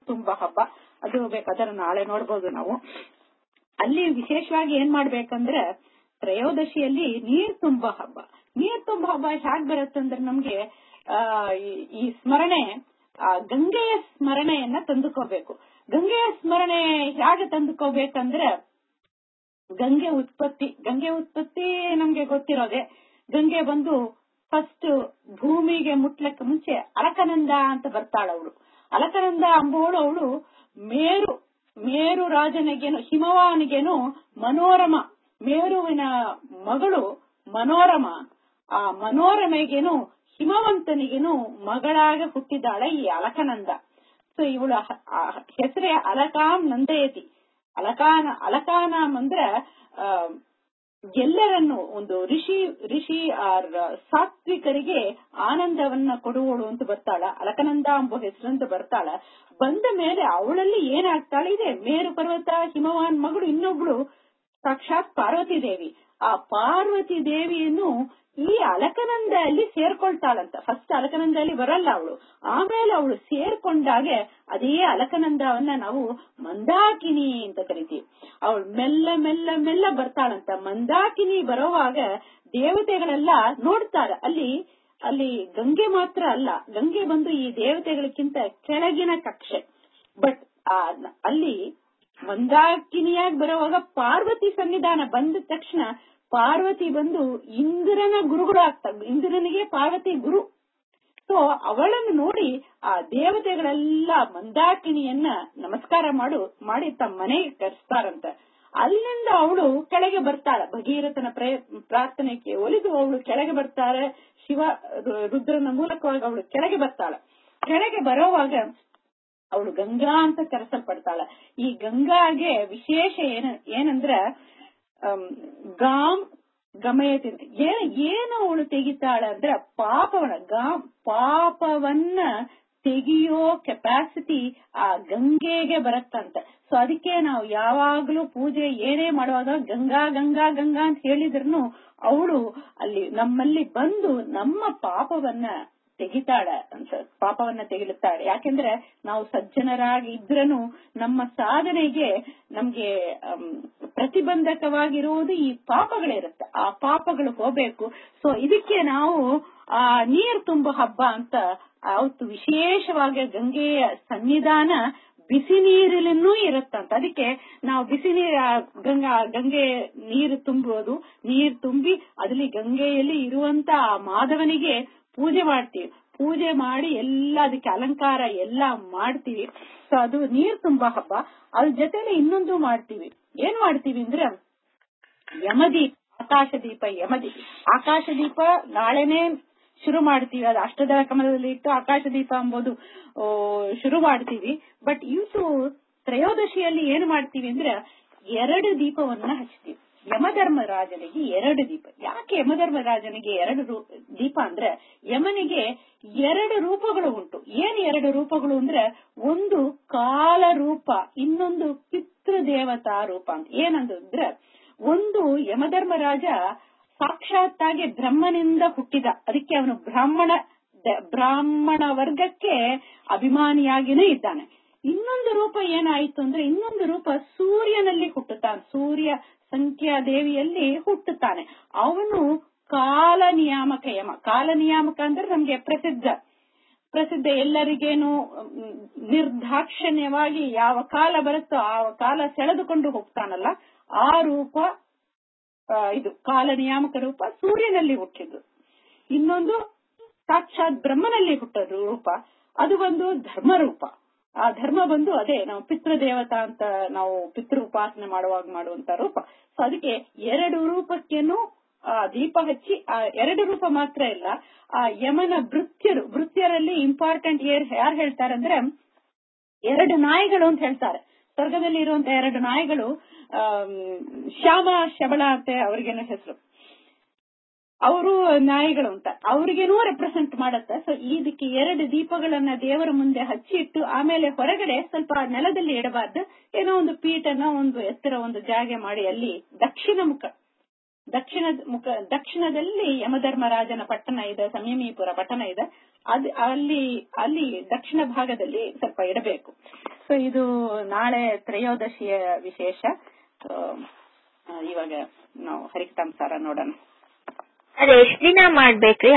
ತುಂಬ ಹಬ್ಬ ಅದು ಬೇಕಾದ್ರೆ ನಾಳೆ ನೋಡ್ಬೋದು ನಾವು ಅಲ್ಲಿ ವಿಶೇಷವಾಗಿ ಏನ್ ಮಾಡ್ಬೇಕಂದ್ರೆ ತ್ರಯೋದಶಿಯಲ್ಲಿ ನೀರ್ ತುಂಬ ಹಬ್ಬ ನೀರ್ ತುಂಬ ಹಬ್ಬ ಹೇಗ್ ಬರುತ್ತಂದ್ರೆ ನಮ್ಗೆ ಆ ಈ- ಈ ಸ್ಮರಣೆ ಆ ಗಂಗೆಯ ಸ್ಮರಣೆಯನ್ನ ತಂದುಕೋಬೇಕು ಗಂಗೆಯ ಸ್ಮರಣೆ ಹೇಗೆ ತಂದುಕೋಬೇಕಂದ್ರೆ ಗಂಗೆ ಉತ್ಪತ್ತಿ ಗಂಗೆ ಉತ್ಪತ್ತಿ ನಮ್ಗೆ ಗೊತ್ತಿರೋದೆ ಗಂಗೆ ಬಂದು ಫಸ್ಟ್ ಭೂಮಿಗೆ ಮುಟ್ಲಕ್ಕೆ ಮುಂಚೆ ಅಲಕನಂದ ಅಂತ ಬರ್ತಾಳ ಅವಳು ಅಲಕನಂದ ಅಂಬೋಳು ಅವಳು ಮೇರು ಮೇರು ರಾಜನಿಗೇನು ಹಿಮವಾನಿಗೇನು ಮನೋರಮ ಮೇರುವಿನ ಮಗಳು ಮನೋರಮ ಆ ಮನೋರಮೆಗೇನು ಹಿಮವಂತನಿಗೇನು ಮಗಳಾಗ ಹುಟ್ಟಿದಾಳೆ ಈ ಅಲಕನಂದ ಸೊ ಇವಳ ಹೆಸರೇ ಅಲಕಾಂ ನಂದಯತಿ ಅಲಕಾನ ಅಲಕಾನಾಮ್ ಅಂದ್ರೆ ಆ, ಎಲ್ಲರನ್ನು ಒಂದು ಋಷಿ ಋಷಿ ಆರ್ ಸಾತ್ವಿಕರಿಗೆ ಆನಂದವನ್ನ ಕೊಡುವಳು ಅಂತ ಬರ್ತಾಳ ಅಲಕನಂದ ಎಂಬ ಹೆಸರಂತ ಬರ್ತಾಳ ಬಂದ ಮೇಲೆ ಅವಳಲ್ಲಿ ಏನಾಗ್ತಾಳೆ ಇದೆ ಮೇರು ಪರ್ವತ ಹಿಮವಾನ್ ಮಗಳು ಇನ್ನೊಬ್ಳು ಸಾಕ್ಷಾತ್ ಪಾರ್ವತಿ ದೇವಿ ಆ ಪಾರ್ವತಿ ದೇವಿಯನ್ನು ಈ ಅಲಕನಂದ ಅಲ್ಲಿ ಸೇರ್ಕೊಳ್ತಾಳಂತ ಫಸ್ಟ್ ಅಲಕನಂದ ಅಲ್ಲಿ ಬರಲ್ಲ ಅವಳು ಆಮೇಲೆ ಅವಳು ಸೇರ್ಕೊಂಡಾಗೆ ಅದೇ ಅಲಕನಂದವನ್ನ ನಾವು ಮಂದಾಕಿನಿ ಅಂತ ಕರಿತೀವಿ ಅವಳು ಮೆಲ್ಲ ಮೆಲ್ಲ ಮೆಲ್ಲ ಬರ್ತಾಳಂತ ಮಂದಾಕಿನಿ ಬರೋವಾಗ ದೇವತೆಗಳೆಲ್ಲ ನೋಡ್ತಾರ ಅಲ್ಲಿ ಅಲ್ಲಿ ಗಂಗೆ ಮಾತ್ರ ಅಲ್ಲ ಗಂಗೆ ಬಂದು ಈ ದೇವತೆಗಳಿಗಿಂತ ಕೆಳಗಿನ ಕಕ್ಷೆ ಬಟ್ ಅಲ್ಲಿ ಮಂದಾಕಿನಿಯಾಗಿ ಬರುವಾಗ ಪಾರ್ವತಿ ಸನ್ನಿಧಾನ ಬಂದ ತಕ್ಷಣ ಪಾರ್ವತಿ ಬಂದು ಇಂದ್ರನ ಗುರುಗಳಾಗ್ತಾರೆ ಇಂದ್ರನಿಗೆ ಪಾರ್ವತಿ ಗುರು ಸೊ ಅವಳನ್ನು ನೋಡಿ ಆ ದೇವತೆಗಳೆಲ್ಲ ಮಂದಾಕಿನಿಯನ್ನ ನಮಸ್ಕಾರ ಮಾಡು ಮಾಡಿ ತಮ್ಮ ಮನೆಗೆ ಕರೆಸ್ತಾರಂತ ಅಲ್ಲಿಂದ ಅವಳು ಕೆಳಗೆ ಬರ್ತಾಳೆ ಭಗೀರಥನ ಪ್ರಯ- ಪ್ರಾರ್ಥನೆಗೆ ಒಲಿದು ಅವಳು ಕೆಳಗೆ ಬರ್ತಾಳೆ ಶಿವ ರು- ರುದ್ರನ ಮೂಲಕವಾಗಿ ಅವಳು ಕೆಳಗೆ ಬರ್ತಾಳೆ ಕೆಳಗೆ ಬರೋವಾಗ ಅವಳು ಗಂಗಾ ಅಂತ ಕರೆಸಲ್ಪಡ್ತಾಳೆ ಈ ಗಂಗಾಗೆ ವಿಶೇಷ ಏನ ಏನಂದ್ರ ಅಮ್, ಗಾಮ್ ಗಮಯತಿ ಏನ್ ಏನು ಅವಳು ತೆಗಿತಾಳೆ ಅಂದ್ರೆ ಪಾಪವನ್ನ ಗಾಮ್ ಪಾಪವನ್ನ ತೆಗಿಯೋ ಕೆಪಾಸಿಟಿ ಆ ಗಂಗೆಗೆ ಬರತ್ತಂತೆ ಸೊ ಅದಕ್ಕೆ ನಾವು ಯಾವಾಗ್ಲೂ ಪೂಜೆ ಏನೇ ಮಾಡುವಾಗ ಗಂಗಾ ಗಂಗಾ ಗಂಗಾ ಅಂತ ಹೇಳಿದ್ರು ಅವಳು ಅಲ್ಲಿ ನಮ್ಮಲ್ಲಿ ಬಂದು ನಮ್ಮ ಪಾಪವನ್ನ ತೆಗಿತಾಳೆ ಅಂತ ಪಾಪವನ್ನ ತೆಗಿಲುತ್ತಾಳೆ ಯಾಕೆಂದ್ರೆ ನಾವು ಸಜ್ಜನರಾಗಿ ಇದ್ರನು ನಮ್ಮ ಸಾಧನೆಗೆ ನಮ್ಗೆ ಅಮ್, ಪ್ರತಿಬಂಧಕವಾಗಿರುವುದು ಈ ಪಾಪಗಳಿರುತ್ತೆ ಆ ಪಾಪಗಳು ಹೋಗ್ಬೇಕು ಸೊ ಇದಕ್ಕೆ ನಾವು ಆ ನೀರ್ ತುಂಬ ಹಬ್ಬ ಅಂತ ಅವತ್ತು ವಿಶೇಷವಾಗಿ ಗಂಗೆಯ ಸನ್ನಿಧಾನ ಬಿಸಿ ನೀರಿನೂ ಇರುತ್ತಂತ ಅದಕ್ಕೆ ನಾವು ಬಿಸಿ ನೀರು ಗಂಗಾ ಗಂಗೆ ನೀರು ತುಂಬುವುದು ನೀರು ತುಂಬಿ ಅದ್ರಲ್ಲಿ ಗಂಗೆಯಲ್ಲಿ ಇರುವಂತ ಆ ಮಾಧವನಿಗೆ ಪೂಜೆ ಮಾಡ್ತೀವಿ ಪೂಜೆ ಮಾಡಿ ಎಲ್ಲ ಅದಕ್ಕೆ ಅಲಂಕಾರ ಎಲ್ಲ ಮಾಡ್ತೀವಿ ಸೊ ಅದು ನೀರ್ ತುಂಬಾ ಹಬ್ಬ ಅದ್ರ ಜೊತೆಲಿ ಇನ್ನೊಂದು ಮಾಡ್ತೀವಿ ಏನ್ ಮಾಡ್ತೀವಿ ಅಂದ್ರೆ ಯಮದೀಪ ಆಕಾಶ ದೀಪ ಯಮದೀಪ ಆಕಾಶ ದೀಪ ನಾಳೆನೆ ಶುರು ಮಾಡ್ತೀವಿ ಅದು ಅಷ್ಟದಳ ಕಮಲದಲ್ಲಿ ಇಟ್ಟು ಆಕಾಶ ದೀಪ ಎಂಬುದು ಆ, ಶುರು ಮಾಡ್ತೀವಿ ಬಟ್ ಇವತ್ತು ತ್ರಯೋದಶಿಯಲ್ಲಿ ಏನು ಮಾಡ್ತೀವಿ ಅಂದ್ರೆ ಎರಡು ದೀಪವನ್ನ ಹಚ್ತೀವಿ ಯಮಧರ್ಮರಾಜನಿಗೆ ಎರಡು ದೀಪ ಯಾಕೆ ಯಮಧರ್ಮರಾಜನಿಗೆ ಎರಡು ರೂ- ದೀಪ ಅಂದ್ರೆ ಯಮನಿಗೆ ಎರಡು ರೂಪಗಳು ಉಂಟು ಏನ್ ಎರಡು ರೂಪಗಳು ಅಂದ್ರೆ ಒಂದು ಕಾಲ ರೂಪ ಇನ್ನೊಂದು ಪಿತೃದೇವತಾ ರೂಪ ಅಂತ ಏನಂದ್ರೆ ಒಂದು ಯಮಧರ್ಮರಾಜ ಸಾಕ್ಷಾತ್ತಾಗಿ ಬ್ರಹ್ಮನಿಂದ ಹುಟ್ಟಿದ ಅದಕ್ಕೆ ಅವನು ಬ್ರಾಹ್ಮಣ ದ- ಬ್ರಾಹ್ಮಣ ವರ್ಗಕ್ಕೆ ಅಭಿಮಾನಿಯಾಗಿನೂ ಇದ್ದಾನೆ ಇನ್ನೊಂದು ರೂಪ ಏನಾಯ್ತು ಅಂದ್ರೆ ಇನ್ನೊಂದು ರೂಪ ಸೂರ್ಯನಲ್ಲಿ ಹುಟ್ಟುತ್ತಾನೆ ಸೂರ್ಯ ಸಂಖ್ಯಾ ದೇವಿಯಲ್ಲಿ ಹುಟ್ಟುತ್ತಾನೆ ಅವನು ಕಾಲ ನಿಯಾಮಕ ಯಮ ಕಾಲ ನಿಯಾಮಕ ಅಂದ್ರೆ ನಮ್ಗೆ ಪ್ರಸಿದ್ಧ ಪ್ರಸಿದ್ಧ ಎಲ್ಲರಿಗೇನು ಮ್, ನಿರ್ದಾಕ್ಷಣ್ಯವಾಗಿ ಯಾವ ಕಾಲ ಬರುತ್ತೋ ಆ ಕಾಲ ಸೆಳೆದುಕೊಂಡು ಹೋಗ್ತಾನಲ್ಲ ಆ ರೂಪ ಆ, ಇದು ಕಾಲ ನಿಯಾಮಕ ರೂಪ ಸೂರ್ಯನಲ್ಲಿ ಹುಟ್ಟಿದ್ದು ಇನ್ನೊಂದು ಸಾಕ್ಷಾತ್ ಬ್ರಹ್ಮನಲ್ಲಿ ಹುಟ್ಟೋದು ರೂಪ ಅದು ಒಂದು ಧರ್ಮ ರೂಪ ಆ ಧರ್ಮ ಬಂದು ಅದೇ ನಾವು ಪಿತೃದೇವತಾ ಅಂತ ನಾವು ಪಿತೃ ಉಪಾಸನೆ ಮಾಡುವಾಗ ಮಾಡುವಂತ ರೂಪ ಸೊ ಅದಕ್ಕೆ ಎರಡು ರೂಪಕ್ಕೇನು ಆ ದೀಪ ಹಚ್ಚಿ ಆ ಎರಡು ರೂಪ ಮಾತ್ರ ಇಲ್ಲ ಆ ಯಮನ ಭೃತ್ಯರು ಭೃತ್ಯರಲ್ಲಿ ಇಂಪಾರ್ಟೆಂಟ್ ಯಾರು ಹೇಳ್ತಾರೆ ಅಂದ್ರೆ ಎರಡು ನಾಯಿಗಳು ಅಂತ ಹೇಳ್ತಾರೆ ಸ್ವರ್ಗದಲ್ಲಿ ಇರುವಂತ ಎರಡು ನಾಯಿಗಳು ಆಮ್, ಶ್ಯಾಮ ಶಬಳ ಅಂತ ಅವ್ರಿಗೇನೋ ಹೆಸರು ಅವರು ನಾಯಿಗಳು ಅಂತ ಅವ್ರಿಗೇನೂ ರೆಪ್ರೆಸೆಂಟ್ ಮಾಡತ್ತೆ ಸೊ ಇದಕ್ಕೆ ಎರಡು ದೀಪಗಳನ್ನ ದೇವರ ಮುಂದೆ ಹಚ್ಚಿಟ್ಟು ಆಮೇಲೆ ಹೊರಗಡೆ ಸ್ವಲ್ಪ ನೆಲದಲ್ಲಿ ಇಡಬಾರ್ದು ಏನೋ ಒಂದು ಪೀಠನ ಒಂದು ಎತ್ತರ ಒಂದು ಜಾಗೆ ಮಾಡಿ ಅಲ್ಲಿ ದಕ್ಷಿಣ ಮುಖ ದಕ್ಷಿಣ ಮುಖ ದಕ್ಷಿಣದಲ್ಲಿ ಯಮಧರ್ಮರಾಜನ ಪಟ್ಟಣ ಇದೆ ಸಂಯಮೀಪುರ ಪಟ್ಟಣ ಇದೆ ಅದು ಅಲ್ಲಿ ಅಲ್ಲಿ ದಕ್ಷಿಣ ಭಾಗದಲ್ಲಿ ಸ್ವಲ್ಪ ಇಡಬೇಕು ಸೊ ಇದು ನಾಳೆ ತ್ರಯೋದಶಿಯ ವಿಶೇಷ So, ಆ, ಇವಾಗ ನಾವು ಹರಿಕತಾಂಸಾರ ನೋಡೋಣ ಅದ್ ಎಷ್ಟ್ ದಿನ ಮಾಡ್ಬೇಕ್ರಿ